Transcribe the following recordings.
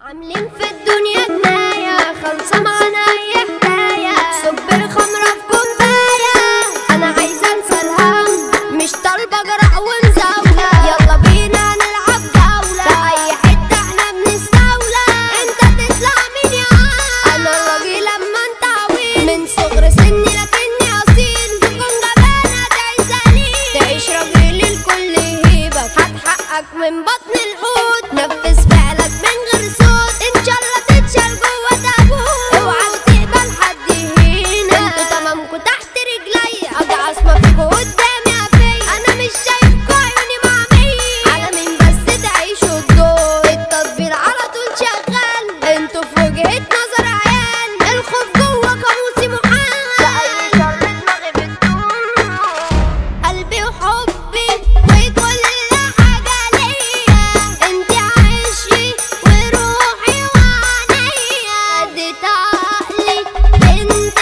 عاملين في الدنيا جناية خلصة معانا أي حكاية صب الخمرة في كوباية أنا عايزة أنسى الهم مش طالبة جرأ ومزاولة يلا بينا نلعب جولة في أي حتة احنا بنستولى أنت تطلع مين يا عم أنا الراجل أما أنت عويل من صغر سني لكني أصيل تكون جبانة تعيش سليم تعيش راجل الكل يهيبك هتحقق من بطن الحوت نفذ فعلك من غير صوت ان شاء الله تتشال جوه تابوت اوعى تقبل حد يهينك انتوا تمامكوا تحت رجلي اجي عاصمه فيكوا قدامي قفية انا مش شايفكوا عيوني معمية على مين بس تعيشوا الدور التطبيل على طول شغال انتوا في وجهة نظر عيال الخوف جوه قاموسي محال لأي شر دماغي بتدور قلبي وحبي وكل حاجة ليا انت عشقي وروحي وعينيا اديت عقلي بنت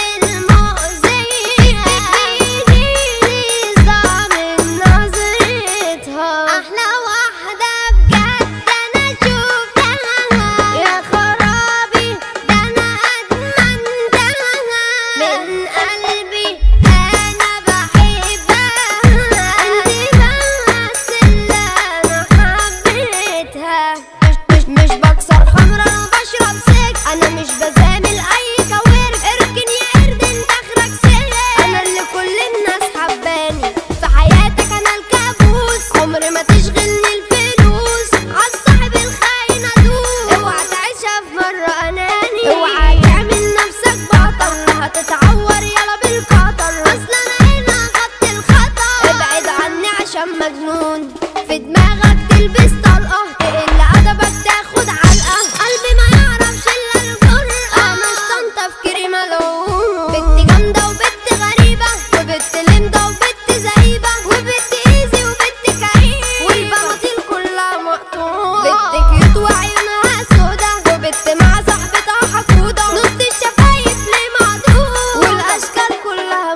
المؤذية بتجيلي صداع من نظرتها احلى واحدة بجد انا شفتها يا خرابي ده انا ادمنتها من قلبي انا بحبها انت بس اللي انا حبيتها مش مش مش بكسر خمرة انا بشرب سك انا مش بزامل اي كوارث اركن يا قرد انت اخرك سلك انا اللي كل الناس حباني في حياتك انا الكابوس عمري ما تشغلني الفلوس عالصاحب الخاين ادوس اوعى تعيشها في مرة اناني اوعى تعمل نفسك بطل هتتعور يلا بالقطر اصل انا هنا خدت الخطر ابعد عني عشان مجنون في دماغك تلبس طلقة تقل ادبك تاخد علقة قلبي ما يعرفش الا الجرأة مش تفكيري ملعون بنت جامدة وبنت غريبة وبنت لمدة وبنت زعيبة وبنت ايزي وبنت كريم والبناطيل كلها مقطوعة بنت كيوت وعيونها سودا وبنت مع صاحبتها حقودة نص الشفايف ليه معدوم والاشكال كلها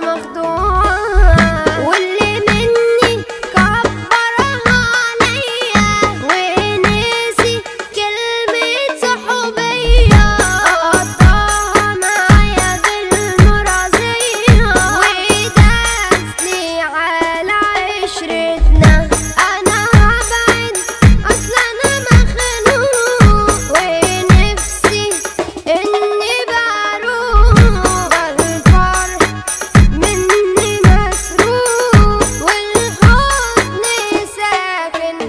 مخدوعة واللي مني كبرها عليا ونسي كلمة صحوبية قضاها معايا بالمرازية وداسني على عشرتنا أنا هبعد أصل أنا مخنوق ونفسي إني بروح الفرح مني مسروق والحزن ساكن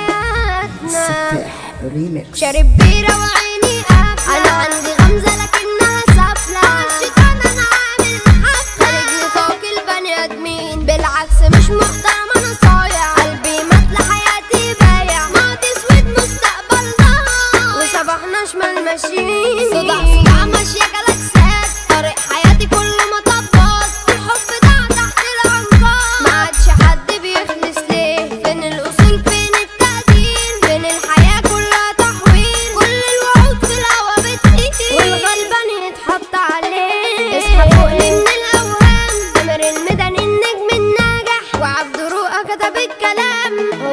حياتنا ريميكس شارب بيرة وعيني قافلة أنا عندي غمزة لكنها سافلة الشيطان أنا عامل حفلة خارج نطاق البني آدمين بالعكس مش محترم أنا صايع قلبي مات لحياتي بايع ماضي اسود مستقبل ضايع وصباحنا شمال ماشيين صداع صداع ماشية جلاكسات طريق حياتي كله مطبات الحب ضاع تحت الأنقاض ما عادش حد بيخلص ليه فين الأصول فين التقدير فين الحياة كلها تحويل كل الوعود في الهوا بتطير والغلبان يتحط عليه اصحى فوقني من الأوهام تامر الميدان النجم الناجح وعبد روقة كتب الكلام